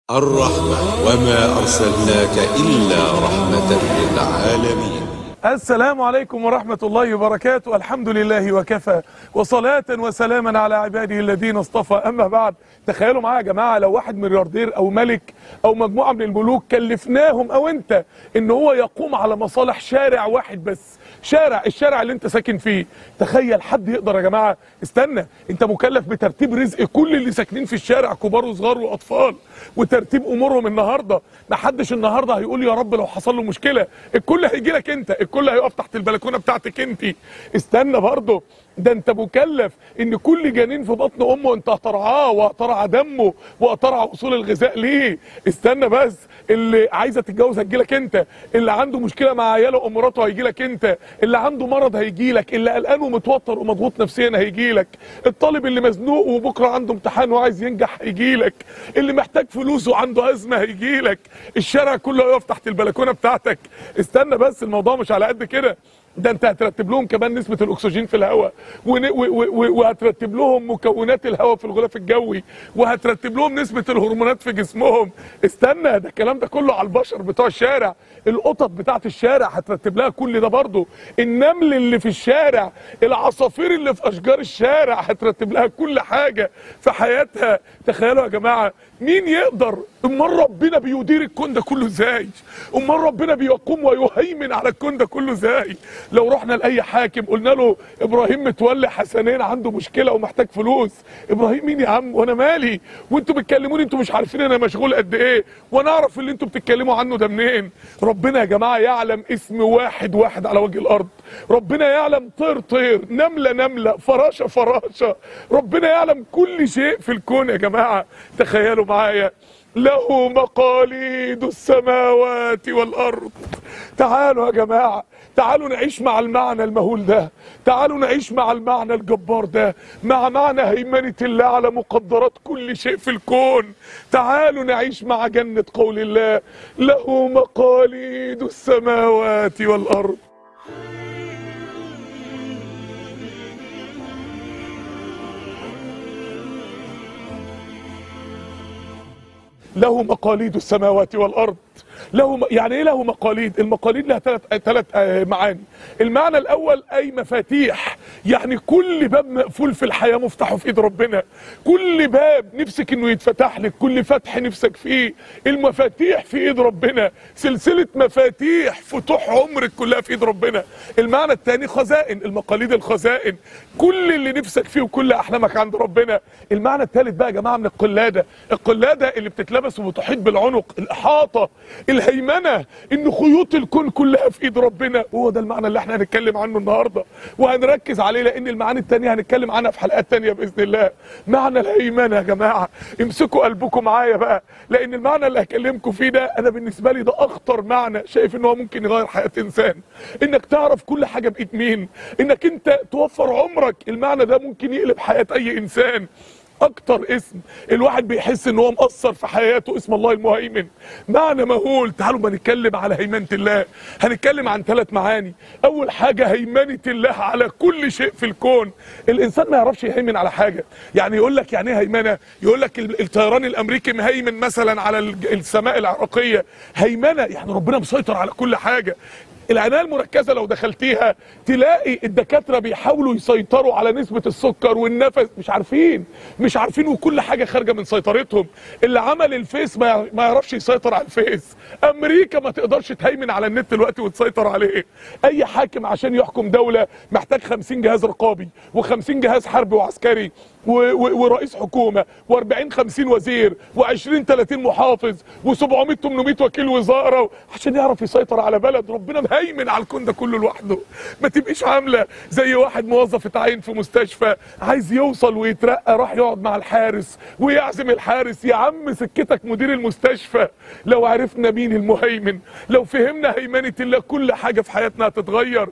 الرحمة وما أرسلناك إلا رحمة للعالمين السلام عليكم ورحمة الله وبركاته الحمد لله وكفى وصلاة وسلاما على عباده الذين اصطفى أما بعد تخيلوا معايا يا جماعة لو واحد ملياردير أو ملك أو مجموعة من الملوك كلفناهم أو أنت إن هو يقوم على مصالح شارع واحد بس شارع الشارع اللي انت ساكن فيه تخيل حد يقدر يا جماعه استنى انت مكلف بترتيب رزق كل اللي ساكنين في الشارع كبار وصغار واطفال وترتيب امورهم النهارده ما حدش النهارده هيقول يا رب لو حصل له مشكله الكل هيجي لك انت الكل هيقف تحت البلكونه بتاعتك انت استنى برضه ده انت مكلف ان كل جنين في بطن امه انت هترعاه وهترعى دمه وهترعى اصول الغذاء ليه استنى بس اللي عايزه تتجوز هتجيلك انت اللي عنده مشكله مع عياله ومراته هيجيلك انت اللي عنده مرض هيجيلك اللي قلقان ومتوتر ومضغوط نفسيا هيجيلك الطالب اللي مزنوق وبكره عنده امتحان وعايز ينجح هيجيلك اللي محتاج فلوس وعنده ازمه هيجيلك الشارع كله هيقف تحت البلكونه بتاعتك استنى بس الموضوع مش على قد كده ده انت هترتب لهم كمان نسبة الاكسجين في الهواء ون- و- و- و- وهترتب لهم مكونات الهواء في الغلاف الجوي وهترتب لهم نسبة الهرمونات في جسمهم استنى ده الكلام ده كله على البشر بتوع الشارع القطط بتاعت الشارع هترتب لها كل ده برضه النمل اللي في الشارع العصافير اللي في اشجار الشارع هترتب لها كل حاجة في حياتها تخيلوا يا جماعة مين يقدر امال ربنا بيدير الكون ده كله ازاي امال ربنا بيقوم ويهيمن على الكون ده كله ازاي لو رحنا لاي حاكم قلنا له ابراهيم متولي حسنين عنده مشكله ومحتاج فلوس ابراهيم مين يا عم وانا مالي وانتوا بتكلموني انتوا مش عارفين انا مشغول قد ايه وانا اعرف اللي انتوا بتتكلموا عنه ده منين ربنا يا جماعه يعلم اسم واحد واحد على وجه الارض ربنا يعلم طير طير نمله نمله فراشه فراشه ربنا يعلم كل شيء في الكون يا جماعه تخيلوا معايا له مقاليد السماوات والارض تعالوا يا جماعه تعالوا نعيش مع المعنى المهول ده تعالوا نعيش مع المعنى الجبار ده مع معنى هيمنه الله على مقدرات كل شيء في الكون تعالوا نعيش مع جنه قول الله له مقاليد السماوات والارض له مقاليد السماوات والارض له م... يعني ايه له مقاليد المقاليد لها ثلاث ثلاث معاني المعنى الاول اي مفاتيح يعني كل باب مقفول في الحياه مفتاحه في ايد ربنا كل باب نفسك انه يتفتح لك كل فتح نفسك فيه المفاتيح في ايد ربنا سلسله مفاتيح فتوح عمرك كلها في ايد ربنا المعنى الثاني خزائن المقاليد الخزائن كل اللي نفسك فيه وكل احلامك عند ربنا المعنى الثالث بقى يا جماعه من القلاده القلاده اللي بتتلبس وبتحيط بالعنق الاحاطه الهيمنه ان خيوط الكون كلها في ايد ربنا وهو ده المعنى اللي احنا هنتكلم عنه النهارده وهنركز عليه لان المعاني التانية هنتكلم عنها في حلقات تانية باذن الله معنى الهيمنه يا جماعه امسكوا قلبكم معايا بقى لان المعنى اللي هكلمكم فيه ده انا بالنسبه لي ده اخطر معنى شايف ان هو ممكن يغير حياه انسان انك تعرف كل حاجه بايد مين انك انت توفر عمرك المعنى ده ممكن يقلب حياه اي انسان اكتر اسم الواحد بيحس ان هو مقصر في حياته اسم الله المهيمن معنى مهول تعالوا ما نتكلم على هيمنه الله هنتكلم عن ثلاث معاني اول حاجه هيمنه الله على كل شيء في الكون الانسان ما يعرفش يهيمن على حاجه يعني يقول لك يعني ايه هيمنه يقول لك ال- الطيران الامريكي مهيمن مثلا على الج- السماء العراقيه هيمنه يعني ربنا مسيطر على كل حاجه العنايه المركزه لو دخلتيها تلاقي الدكاتره بيحاولوا يسيطروا على نسبه السكر والنفس مش عارفين مش عارفين وكل حاجه خارجه من سيطرتهم اللي عمل الفيس ما يع- ما يعرفش يسيطر على الفيس امريكا ما تقدرش تهيمن على النت دلوقتي وتسيطر عليه اي حاكم عشان يحكم دوله محتاج 50 جهاز رقابي و50 جهاز حربي وعسكري و- و- ورئيس حكومه و40 50 وزير و20 30 محافظ و700 800 وكيل وزاره عشان يعرف يسيطر على بلد ربنا مهيمن على الكون ده كله لوحده ما تبقيش عامله زي واحد موظف اتعين في مستشفى عايز يوصل ويترقى راح يقعد مع الحارس ويعزم الحارس يا عم سكتك مدير المستشفى لو عرفنا مين المهيمن لو فهمنا هيمنه الله كل حاجه في حياتنا هتتغير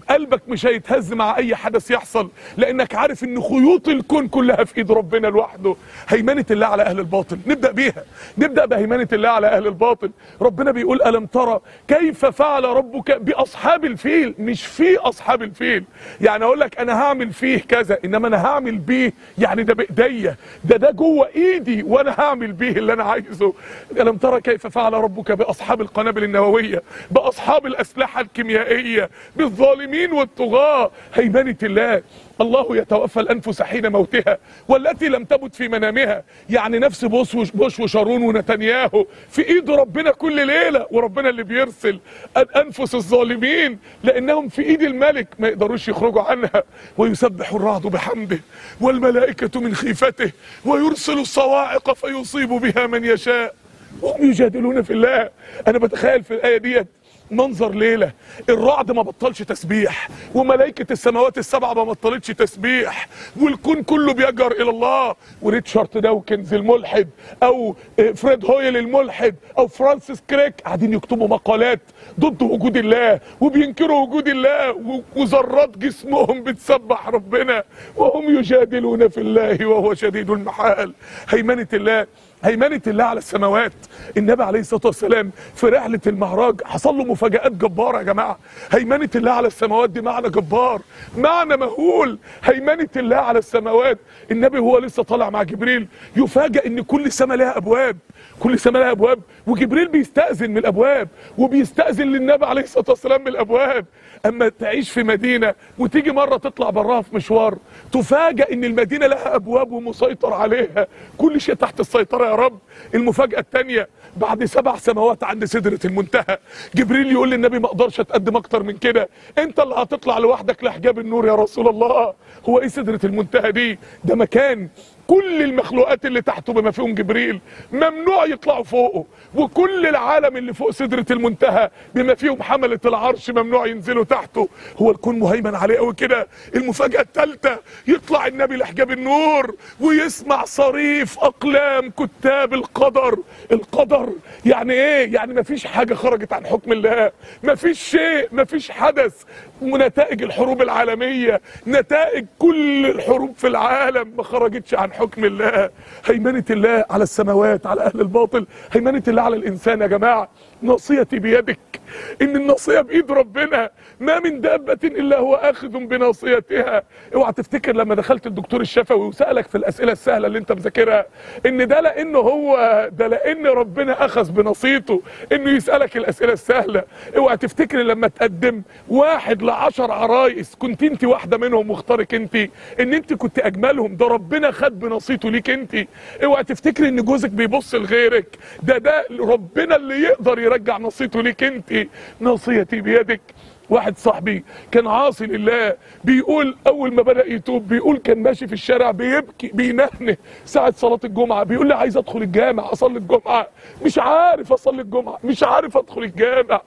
قلبك مش هيتهز مع اي حدث يحصل لانك عارف ان خيوط الكون كلها في ايد ربنا لوحده هيمنه الله على اهل الباطل نبدا بيها نبدا بهيمنه الله على اهل الباطل ربنا بيقول الم ترى كيف فعل ربك باصحاب الفيل مش في اصحاب الفيل يعني اقول لك انا هعمل فيه كذا انما انا هعمل بيه يعني ده بايديا ده ده جوه ايدي وانا هعمل بيه اللي انا عايزه الم ترى كيف فعل ربك باصحاب القنابل النوويه باصحاب الاسلحه الكيميائيه بالظالمين والطغاه هيمنه الله الله يتوفى الانفس حين موتها والتي لم تمت في منامها يعني نفس بوش بوش وشارون ونتنياهو في ايد ربنا كل ليله وربنا اللي بيرسل الانفس الظالمين لانهم في ايد الملك ما يقدروش يخرجوا عنها ويسبح الرعد بحمده والملائكه من خيفته ويرسل الصواعق فيصيب بها من يشاء وهم يجادلون في الله انا بتخيل في الايه ديت منظر ليله الرعد ما بطلش تسبيح وملائكه السماوات السبعه ما بطلتش تسبيح والكون كله بيجر الى الله وريتشارد داوكنز الملحد او فريد هويل الملحد او فرانسيس كريك قاعدين يكتبوا مقالات ضد وجود الله وبينكروا وجود الله و- وذرات جسمهم بتسبح ربنا وهم يجادلون في الله وهو شديد المحال هيمنه الله هيمنة الله على السماوات النبي عليه الصلاة والسلام في رحلة المعراج حصل له مفاجآت جبارة يا جماعة هيمنة الله على السماوات دي معنى جبار معنى مهول هيمنة الله على السماوات النبي هو لسه طالع مع جبريل يفاجأ ان كل سماء لها ابواب كل سماء لها ابواب وجبريل بيستأذن من الابواب وبيستأذن للنبي عليه الصلاة والسلام من الابواب اما تعيش في مدينة وتيجي مرة تطلع براها في مشوار تفاجأ ان المدينة لها ابواب ومسيطر عليها كل شيء تحت السيطرة يا رب المفاجأة التانية بعد سبع سماوات عند سدرة المنتهى جبريل يقول للنبي ما اقدرش اتقدم اكتر من كده انت اللي هتطلع لوحدك لحجاب النور يا رسول الله هو ايه سدرة المنتهى دي ده مكان كل المخلوقات اللي تحته بما فيهم جبريل ممنوع يطلعوا فوقه وكل العالم اللي فوق سدرة المنتهى بما فيهم حملة العرش ممنوع ينزلوا تحته هو الكون مهيمن عليه قوي كده المفاجأة الثالثة يطلع النبي لحجاب النور ويسمع صريف أقلام كتاب القدر القدر يعني ايه يعني مفيش حاجة خرجت عن حكم الله مفيش شيء مفيش حدث ونتائج الحروب العالمية نتائج كل الحروب في العالم ما خرجتش عن حكم الله هيمنة الله على السماوات على أهل الباطل هيمنة الله على الإنسان يا جماعة ناصيتي بيدك إن الناصية بإيد ربنا ما من دابة إلا هو آخذ بناصيتها اوعى تفتكر لما دخلت الدكتور الشفوي وسألك في الأسئلة السهلة اللي أنت مذاكرها إن ده لأنه هو ده لأن ربنا أخذ بنصيته إنه يسألك الأسئلة السهلة اوعى تفتكر لما تقدم واحد لعشر عرايس كنت انت واحدة منهم واختارك انت ان انت كنت اجملهم ده ربنا خد بنصيته ليك انت اوعى تفتكر ان جوزك بيبص لغيرك ده ده ربنا اللي يقدر يرجع نصيته ليك انت نصيتي بيدك واحد صاحبي كان عاصي لله بيقول اول ما بدا يتوب بيقول كان ماشي في الشارع بيبكي بينهنه ساعه صلاه الجمعه بيقول لي عايز ادخل الجامع اصلي الجمعه مش عارف اصلي الجمعه مش عارف ادخل الجامع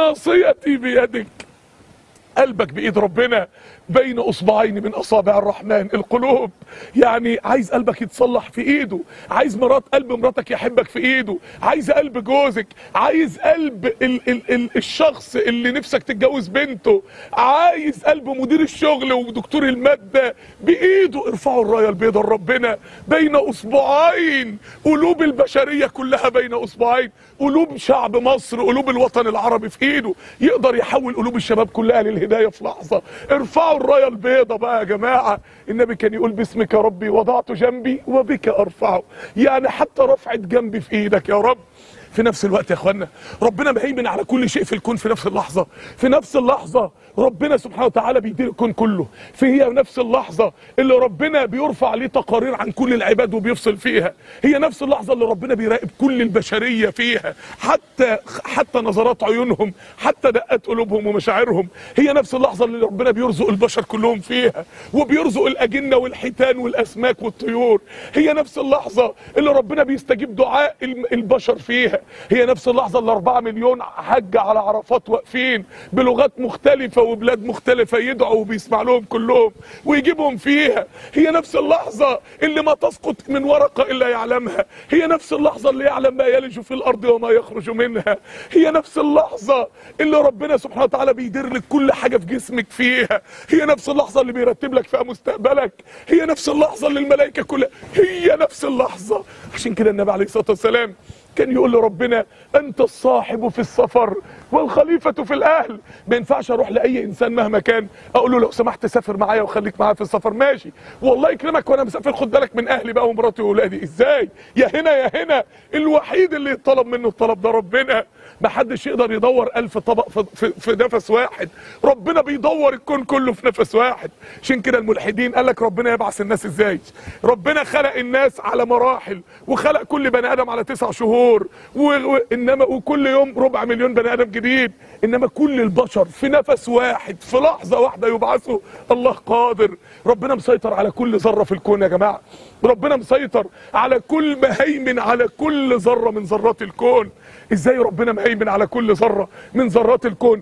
ناصيتي بيدك قلبك بايد ربنا بين اصبعين من اصابع الرحمن القلوب يعني عايز قلبك يتصلح في ايده عايز مرات قلب مراتك يحبك في ايده عايز قلب جوزك عايز قلب ال ال ال الشخص اللي نفسك تتجوز بنته عايز قلب مدير الشغل ودكتور الماده بايده ارفعوا الرايه البيضاء لربنا بين اصبعين قلوب البشريه كلها بين اصبعين قلوب شعب مصر قلوب الوطن العربي في ايده يقدر يحول قلوب الشباب كلها للهدايه في لحظه ارفعوا الرايه البيضاء بقى يا جماعه النبي كان يقول باسمك يا ربي وضعت جنبي وبك ارفعه يعني حتى رفعت جنبي في ايدك يا رب في نفس الوقت يا اخوانا ربنا مهيمن على كل شيء في الكون في نفس اللحظه في نفس اللحظه ربنا سبحانه وتعالى بيدير الكون كله في هي نفس اللحظه اللي ربنا بيرفع عليه تقارير عن كل العباد وبيفصل فيها هي نفس اللحظه اللي ربنا بيراقب كل البشريه فيها حتى حتى نظرات عيونهم حتى دقات قلوبهم ومشاعرهم هي نفس اللحظه اللي ربنا بيرزق البشر كلهم فيها وبيرزق الاجنه والحيتان والاسماك والطيور هي نفس اللحظه اللي ربنا بيستجيب دعاء البشر فيها فيها هي نفس اللحظه اللي 4 مليون حج على عرفات واقفين بلغات مختلفه وبلاد مختلفه يدعوا وبيسمع لهم كلهم ويجيبهم فيها هي نفس اللحظه اللي ما تسقط من ورقه الا يعلمها هي نفس اللحظه اللي يعلم ما يلج في الارض وما يخرج منها هي نفس اللحظه اللي ربنا سبحانه وتعالى بيدير لك كل حاجه في جسمك فيها هي نفس اللحظه اللي بيرتب لك فيها مستقبلك هي نفس اللحظه اللي الملائكه كلها هي نفس اللحظه عشان كده النبي عليه الصلاه والسلام كان يقول لربنا انت الصاحب في السفر والخليفه في الاهل ما ينفعش اروح لاي انسان مهما كان اقول له لو سمحت سافر معايا وخليك معايا في السفر ماشي والله يكرمك وانا مسافر خد بالك من اهلي بقى ومراتي واولادي ازاي يا هنا يا هنا الوحيد اللي يطلب منه الطلب ده ربنا ما حدش يقدر يدور ألف طبق في, في, في نفس واحد ربنا بيدور الكون كله في نفس واحد عشان كده الملحدين قال لك ربنا يبعث الناس ازاي ربنا خلق الناس على مراحل وخلق كل بني ادم على تسع شهور وانما وكل يوم ربع مليون بني ادم جديد انما كل البشر في نفس واحد في لحظه واحده يبعثوا الله قادر ربنا مسيطر على كل ذره في الكون يا جماعه ربنا مسيطر على كل مهيمن على كل ذره من ذرات الكون ازاي ربنا مهيمن على كل ذره من ذرات الكون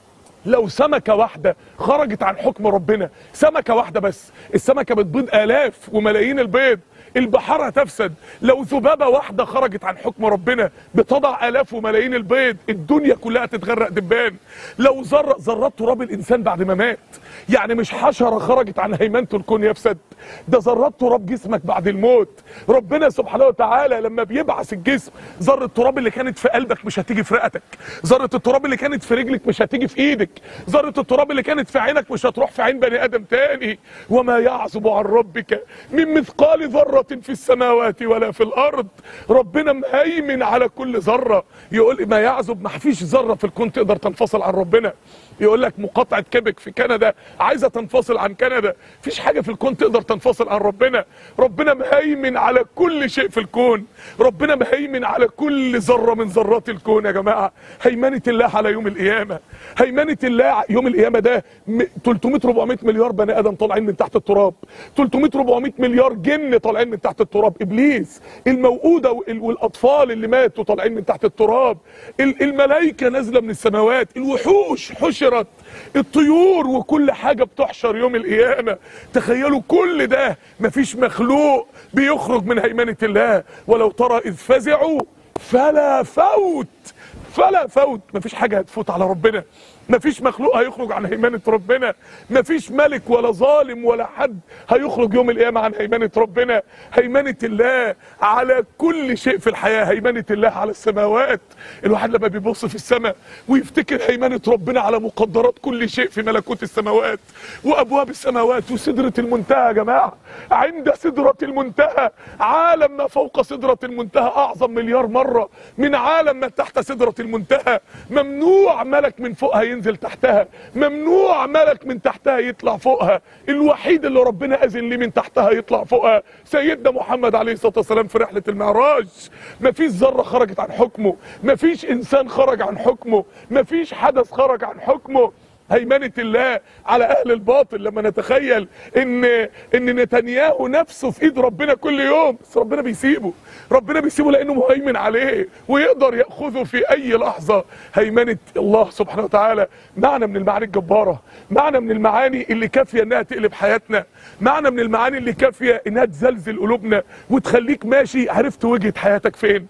لو سمكة واحدة خرجت عن حكم ربنا سمكة واحدة بس السمكة بتبيض آلاف وملايين البيض البحار هتفسد لو ذبابة واحدة خرجت عن حكم ربنا بتضع آلاف وملايين البيض الدنيا كلها تتغرق دبان لو ذرة ذرات تراب الإنسان بعد ما مات يعني مش حشرة خرجت عن هيمنة الكون يفسد ده ذرات تراب جسمك بعد الموت ربنا سبحانه وتعالى لما بيبعث الجسم ذرة التراب اللي كانت في قلبك مش هتيجي في رئتك ذرة التراب اللي كانت في رجلك مش هتيجي في ايدك ذرة التراب اللي كانت في عينك مش هتروح في عين بني ادم تاني وما يعزب عن ربك من مثقال ذرة في السماوات ولا في الارض ربنا مهيمن على كل ذرة يقول ما يعزب ما فيش ذرة في الكون تقدر تنفصل عن ربنا يقول لك مقاطعة كيبك في كندا عايزة تنفصل عن كندا فيش حاجة في الكون تقدر تنفصل عن ربنا ربنا مهيمن على كل شيء في الكون ربنا مهيمن على كل ذرة من ذرات الكون يا جماعة هيمنة الله على يوم القيامة هيمنة الله يوم القيامة ده 300 400 مليار بني ادم طالعين من تحت التراب 300 400 مليار جن طالعين من تحت التراب ابليس الموؤودة والاطفال اللي ماتوا طالعين من تحت التراب الملائكة نازلة من السماوات الوحوش حشرت الطيور وكل حاجة بتحشر يوم القيامة تخيلوا كل ده مفيش مخلوق بيخرج من هيمنة الله ولو ترى إذ فزعوا فلا فوت فلا فوت مفيش حاجة هتفوت على ربنا مفيش مخلوق هيخرج عن هيمنة ربنا مفيش ملك ولا ظالم ولا حد هيخرج يوم القيامة عن هيمنة ربنا هيمنة الله على كل شيء في الحياة هيمنة الله على السماوات الواحد لما بيبص في السماء ويفتكر هيمنة ربنا على مقدرات كل شيء في ملكوت السماوات وأبواب السماوات وسدرة المنتهى يا جماعة عند سدرة المنتهى عالم ما فوق سدرة المنتهى أعظم مليار مرة من عالم ما تحت سدرة المنتهى ممنوع ملك من فوقها ينزل تحتها ممنوع ملك من تحتها يطلع فوقها الوحيد اللي ربنا اذن ليه من تحتها يطلع فوقها سيدنا محمد عليه الصلاه والسلام في رحله المعراج مفيش ذره خرجت عن حكمه مفيش انسان خرج عن حكمه مفيش حدث خرج عن حكمه هيمنة الله على اهل الباطل لما نتخيل ان ان نتنياهو نفسه في ايد ربنا كل يوم بس ربنا بيسيبه ربنا بيسيبه لانه مهيمن عليه ويقدر ياخذه في اي لحظه هيمنه الله سبحانه وتعالى معنى من المعاني الجباره معنى من المعاني اللي كافيه انها تقلب حياتنا معنى من المعاني اللي كافيه انها تزلزل قلوبنا وتخليك ماشي عرفت وجهه حياتك فين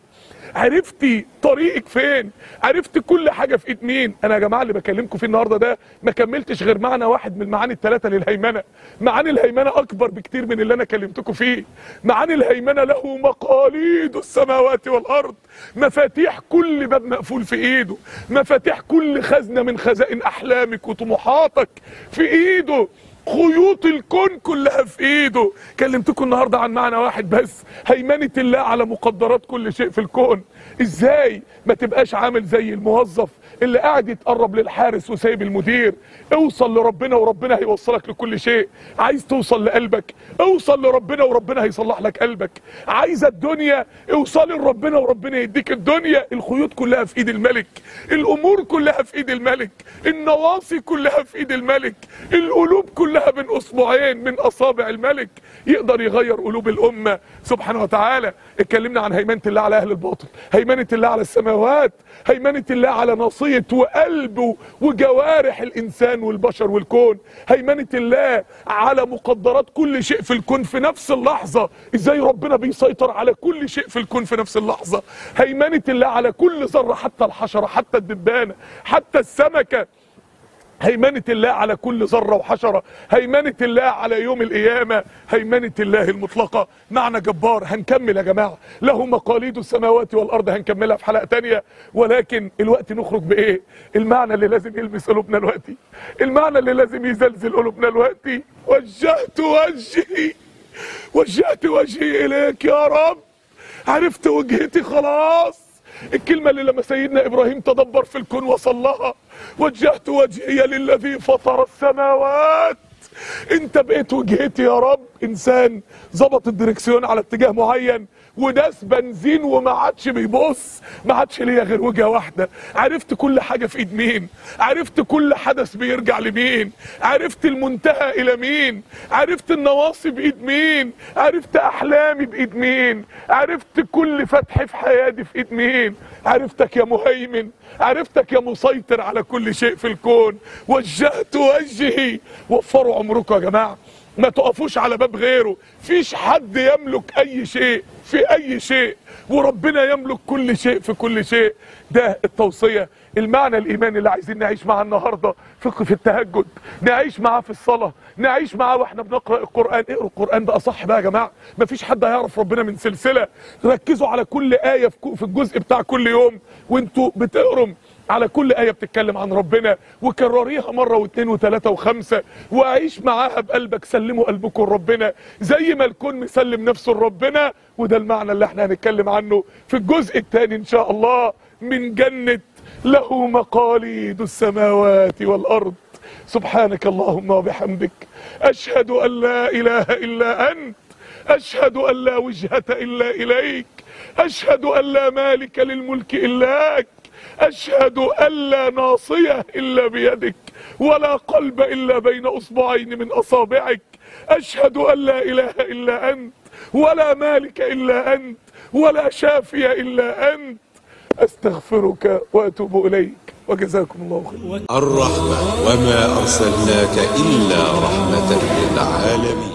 عرفتي طريقك فين عرفت كل حاجه في ايد مين انا يا جماعه اللي بكلمكم فيه النهارده ده ما كملتش غير معنى واحد من المعاني الثلاثه للهيمنه معاني الهيمنه اكبر بكتير من اللي انا كلمتكم فيه معاني الهيمنه له مقاليد السماوات والارض مفاتيح كل باب مقفول في ايده مفاتيح كل خزنه من خزائن احلامك وطموحاتك في ايده خيوط الكون كلها في ايده كلمتكم النهارده عن معنى واحد بس هيمنه الله على مقدرات كل شيء في الكون ازاي ما تبقاش عامل زي الموظف اللي قاعد يتقرب للحارس وسايب المدير اوصل لربنا وربنا هيوصلك لكل شيء عايز توصل لقلبك اوصل لربنا وربنا هيصلح لك قلبك عايز الدنيا اوصل لربنا وربنا يديك الدنيا الخيوط كلها في ايد الملك الامور كلها في ايد الملك النواصي كلها في ايد الملك القلوب كلها بين اصبعين من اصابع الملك يقدر يغير قلوب الامه سبحانه وتعالى اتكلمنا عن هيمنه الله على اهل الباطل هيمنة الله على السماوات هيمنة الله على ناصية وقلب وجوارح الإنسان والبشر والكون هيمنة الله على مقدرات كل شيء في الكون في نفس اللحظة إزاي ربنا بيسيطر على كل شيء في الكون في نفس اللحظة هيمنة الله على كل ذرة حتى الحشرة حتى الدبانة حتى السمكة هيمنة الله على كل ذرة وحشرة هيمنة الله على يوم القيامة هيمنة الله المطلقة معنى جبار هنكمل يا جماعة له مقاليد السماوات والأرض هنكملها في حلقة تانية ولكن الوقت نخرج بإيه المعنى اللي لازم يلمس قلوبنا دلوقتي المعنى اللي لازم يزلزل قلوبنا دلوقتي وجهت وجهي وجهت وجهي إليك يا رب عرفت وجهتي خلاص الكلمة اللي لما سيدنا إبراهيم تدبر في الكون وصل لها وجهت وجهي للذي فطر السماوات انت بقيت وجهتي يا رب انسان ظبط الدركسيون على اتجاه معين وداس بنزين وما عادش بيبص ما عادش ليا غير وجهه واحده عرفت كل حاجه في ايد مين عرفت كل حدث بيرجع لمين عرفت المنتهى الى مين عرفت النواصي بايد مين عرفت احلامي بايد مين عرفت كل فتح في حياتي في ايد مين عرفتك يا مهيمن عرفتك يا مسيطر على كل شيء في الكون وجهت وجهي وفروا عمركم يا جماعه ما تقفوش على باب غيره فيش حد يملك اي شيء في اي شيء وربنا يملك كل شيء في كل شيء ده التوصيه المعنى الايماني اللي عايزين نعيش معاه النهارده في في التهجد نعيش معاه في الصلاه نعيش معاه واحنا بنقرا القران اقروا القران ده اصح بقى يا جماعه مفيش حد هيعرف ربنا من سلسله ركزوا على كل ايه في الجزء بتاع كل يوم وانتوا بتقروا على كل آية بتتكلم عن ربنا وكرريها مرة واثنين وثلاثة وخمسة وعيش معاها بقلبك سلموا قلبكم لربنا زي ما الكون مسلم نفسه لربنا وده المعنى اللي احنا هنتكلم عنه في الجزء الثاني ان شاء الله من جنة له مقاليد السماوات والأرض سبحانك اللهم وبحمدك أشهد أن لا إله إلا أنت أشهد أن لا وجهة إلا إليك أشهد أن لا مالك للملك إلاك أشهد أن لا ناصية إلا بيدك ولا قلب إلا بين أصبعين من أصابعك أشهد أن لا إله إلا أنت ولا مالك إلا أنت ولا شافي إلا أنت أستغفرك وأتوب إليك وجزاكم الله خيرا الرحمة وما أرسلناك إلا رحمة للعالمين